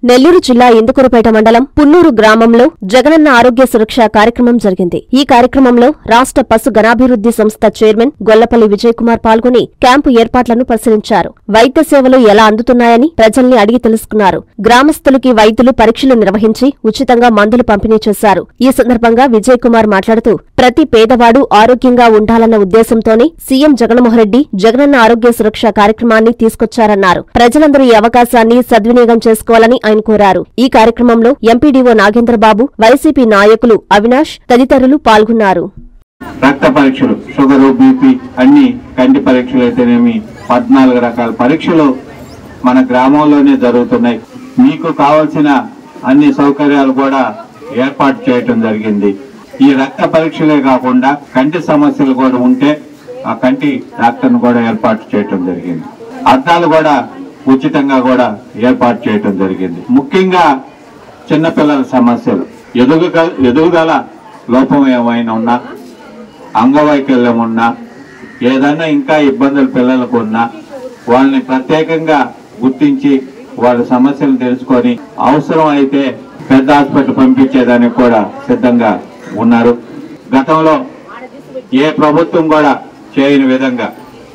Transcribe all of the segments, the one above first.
నెల్లూరు జిల్లా ఇందుకూరుపేట మండలం పున్నూరు గ్రామంలో జగనన్న ఆరోగ్య సురక్ష కార్యక్రమం జరిగింది ఈ కార్యక్రమంలో రాష్ట్ర పశు గణాభివృద్ధి సంస్థ చైర్మన్ గొల్లపల్లి విజయ్ కుమార్ పాల్గొని క్యాంపు ఏర్పాట్లను పరిశీలించారు వైద్య సేవలు ఎలా అందుతున్నాయని ప్రజల్ని అడిగి తెలుసుకున్నారు గ్రామస్తులకి వైద్యులు పరీక్షలు నిర్వహించి ఉచితంగా మందులు పంపిణీ చేశారు ఈ సందర్భంగా విజయ్ కుమార్ మాట్లాడుతూ ప్రతి పేదవాడు ఆరోగ్యంగా ఉండాలన్న ఉద్దేశంతోనే సీఎం జగన్మోహన్ రెడ్డి జగనన్న ఆరోగ్య సురక్ష కార్యక్రమాన్ని తీసుకొచ్చారన్నారు ప్రజలందరూ ఈ అవకాశాన్ని సద్వినియోగం చేసుకోవాలని ఆయన కోరారు ఈ కార్యక్రమంలో ఎంపీడీఓ నాగేంద్రబాబు వైసీపీ నాయకులు అవినాష్ తదితరులు పాల్గొన్నారు రక్త పరీక్షలు షుగరు బీపీ అన్ని కంటి పరీక్షలు అయితేనేమి పద్నాలుగు రకాల పరీక్షలు మన గ్రామంలోనే జరుగుతున్నాయి మీకు కావలసిన అన్ని సౌకర్యాలు కూడా ఏర్పాటు చేయటం జరిగింది ఈ రక్త పరీక్షలే కాకుండా కంటి సమస్యలు కూడా ఉంటే ఆ కంటి డాక్టర్ను కూడా ఏర్పాటు చేయటం జరిగింది అద్దాలు కూడా ఉచితంగా కూడా ఏర్పాటు చేయటం జరిగింది ముఖ్యంగా చిన్నపిల్లల సమస్యలు ఎదుగుగ ఎదుగుదల లోపం ఏమైనా ఉన్నా అంగవైకల్యం ఉన్నా ఏదైనా ఇంకా ఇబ్బందులు పిల్లలకు ఉన్నా వాళ్ళని ప్రత్యేకంగా గుర్తించి వాళ్ళ సమస్యలు తెలుసుకొని అవసరం అయితే పెద్ద హాస్పిటల్ పంపించేదానికి కూడా సిద్ధంగా ఉన్నారు గతంలో ఏ ప్రభుత్వం కూడా చేయని విధంగా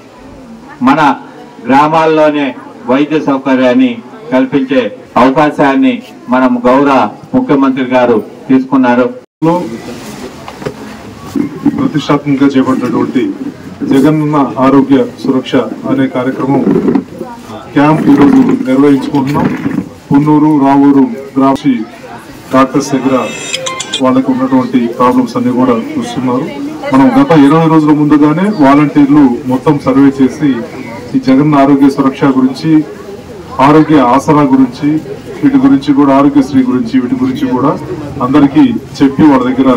మన గ్రామాల్లోనే వైద్య సౌకర్యాన్ని కల్పించే అవకాశాన్ని మనం గౌరవ ముఖ్యమంత్రి గారు తీసుకున్నారు లో ప్రతిష్టాత్మకంగా చేపట్టినటువంటి జగనన్న ఆరోగ్య సురక్ష అనే కార్యక్రమం క్యాంప్ ఈరోజు నిర్వహించుకుంటున్నాం పున్నూరు రావూరు గ్రామీ డాక్టర్స్ దగ్గర వాళ్ళకు ఉన్నటువంటి ప్రాబ్లమ్స్ అన్ని కూడా చూస్తున్నారు మనం గత ఇరవై రోజుల ముందుగానే వాలంటీర్లు మొత్తం సర్వే చేసి ఈ జగన్ ఆరోగ్య సురక్ష గురించి ఆరోగ్య ఆసరా గురించి వీటి గురించి కూడా ఆరోగ్యశ్రీ గురించి వీటి గురించి కూడా అందరికీ చెప్పి వాళ్ళ దగ్గర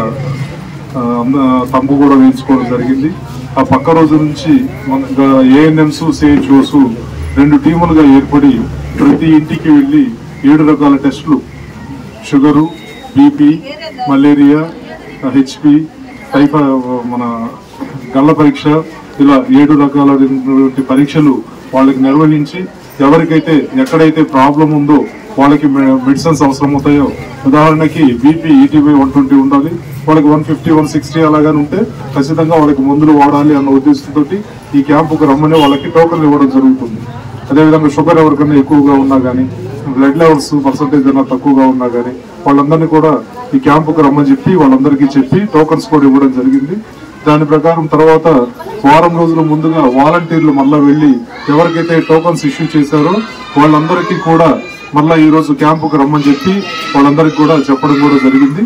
ఆ, అంద- తంబు కూడా వేయించుకోవడం జరిగింది ఆ పక్క రోజు నుంచి మన ఏఎన్ఎంస్ సిహెచ్ఓస్ రెండు టీములుగా ఏర్పడి ప్రతి ఇంటికి వెళ్ళి ఏడు రకాల టెస్టులు షుగరు బీపీ మలేరియా హెచ్పి టైఫా మన గళ్ళ పరీక్ష ఇలా ఏడు రకాలైనటువంటి పరీక్షలు వాళ్ళకి నిర్వహించి ఎవరికైతే ఎక్కడైతే ప్రాబ్లం ఉందో వాళ్ళకి మె- మెడిసిన్స్ అవసరం అవుతాయో ఉదాహరణకి బీపీ ఈటీవీ వన్ ట్వంటీ ఉండాలి వాళ్ళకి వన్ ఫిఫ్టీ వన్ సిక్స్టీ అలాగానే ఉంటే ఖచ్చితంగా వాళ్ళకి మందులు వాడాలి అన్న ఉద్దేశంతో ఈ క్యాంపుకు రమ్మని వాళ్ళకి టోకన్లు ఇవ్వడం జరుగుతుంది అదేవిధంగా షుగర్ ఎవరికైనా ఎక్కువగా ఉన్నా కానీ బ్లడ్ లెవెల్స్ పర్సంటేజ్ అయినా తక్కువగా ఉన్నా కానీ వాళ్ళందరినీ కూడా ఈ క్యాంపుకు రమ్మని చెప్పి వాళ్ళందరికీ చెప్పి టోకన్స్ కూడా ఇవ్వడం జరిగింది దాని ప్రకారం తర్వాత వారం రోజుల ముందుగా వాలంటీర్లు మళ్ళా వెళ్ళి ఎవరికైతే టోకన్స్ ఇష్యూ చేశారో వాళ్ళందరికీ కూడా మళ్ళా ఈ రోజు క్యాంపుకు రమ్మని చెప్పి వాళ్ళందరికీ కూడా చెప్పడం కూడా జరిగింది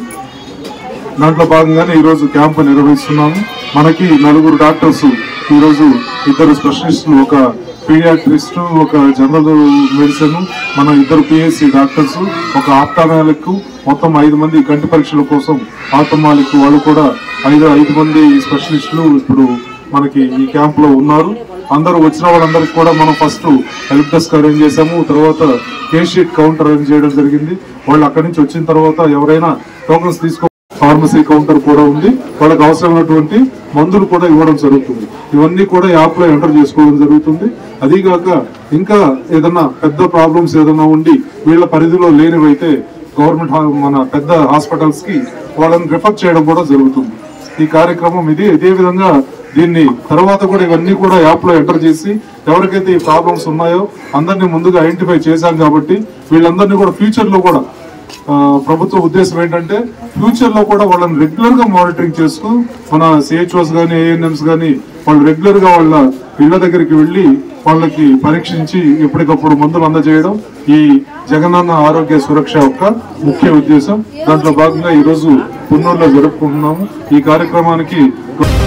దాంట్లో భాగంగానే ఈ రోజు క్యాంపు నిర్వహిస్తున్నాము మనకి నలుగురు డాక్టర్స్ ఈ రోజు ఇద్దరు స్పెషలిస్టులు ఒక పీడియాట్రిస్ట్ ఒక జనరల్ మెడిసిన్ మన ఇద్దరు పిఎస్సి డాక్టర్స్ ఒక ఆప్టామాలిక్ మొత్తం ఐదు మంది కంటి పరీక్షల కోసం ఆప్టమాలిక్ వాళ్ళు కూడా ఐదు ఐదు మంది స్పెషలిస్టులు ఇప్పుడు మనకి ఈ క్యాంప్ లో ఉన్నారు అందరూ వచ్చిన వాళ్ళందరికీ కూడా మనం ఫస్ట్ హెల్ప్ డెస్క్ అరేంజ్ చేసాము తర్వాత కేస్ షీట్ కౌంటర్ అరేంజ్ చేయడం జరిగింది వాళ్ళు అక్కడి నుంచి వచ్చిన తర్వాత ఎవరైనా టోకన్స్ తీసుకో ఫార్మసీ కౌంటర్ కూడా ఉంది వాళ్ళకి అవసరమైనటువంటి మందులు కూడా ఇవ్వడం జరుగుతుంది ఇవన్నీ కూడా యాప్ లో ఎంటర్ చేసుకోవడం జరుగుతుంది అదీగాక ఇంకా ఏదన్నా పెద్ద ప్రాబ్లమ్స్ ఏదైనా ఉండి వీళ్ళ పరిధిలో లేనివైతే గవర్నమెంట్ హా- మన పెద్ద హాస్పిటల్స్ కి వాళ్ళని రిఫర్ చేయడం కూడా జరుగుతుంది ఈ కార్యక్రమం ఇది ఇదే విధంగా దీన్ని తర్వాత కూడా ఇవన్నీ కూడా యాప్ లో ఎంటర్ చేసి ఎవరికైతే ఈ ప్రాబ్లమ్స్ ఉన్నాయో అందరినీ ముందుగా ఐడెంటిఫై చేశాం కాబట్టి వీళ్ళందరినీ కూడా ఫ్యూచర్ లో కూడా ఆ, ప్రభుత్వ ఉద్దేశం ఏంటంటే ఫ్యూచర్ లో కూడా వాళ్ళని రెగ్యులర్ గా మానిటరింగ్ చేస్తూ మన సిహెచ్ఓస్ గానీ ఏఎన్ఎంస్ గానీ వాళ్ళు రెగ్యులర్ గా వాళ్ళ ఇళ్ల దగ్గరికి వెళ్ళి వాళ్ళకి పరీక్షించి ఎప్పటికప్పుడు మందులు అందజేయడం ఈ జగనన్న ఆరోగ్య సురక్ష యొక్క ముఖ్య ఉద్దేశం దాంట్లో భాగంగా ఈ రోజు పున్నూరులో జరుపుకుంటున్నాము ఈ కార్యక్రమానికి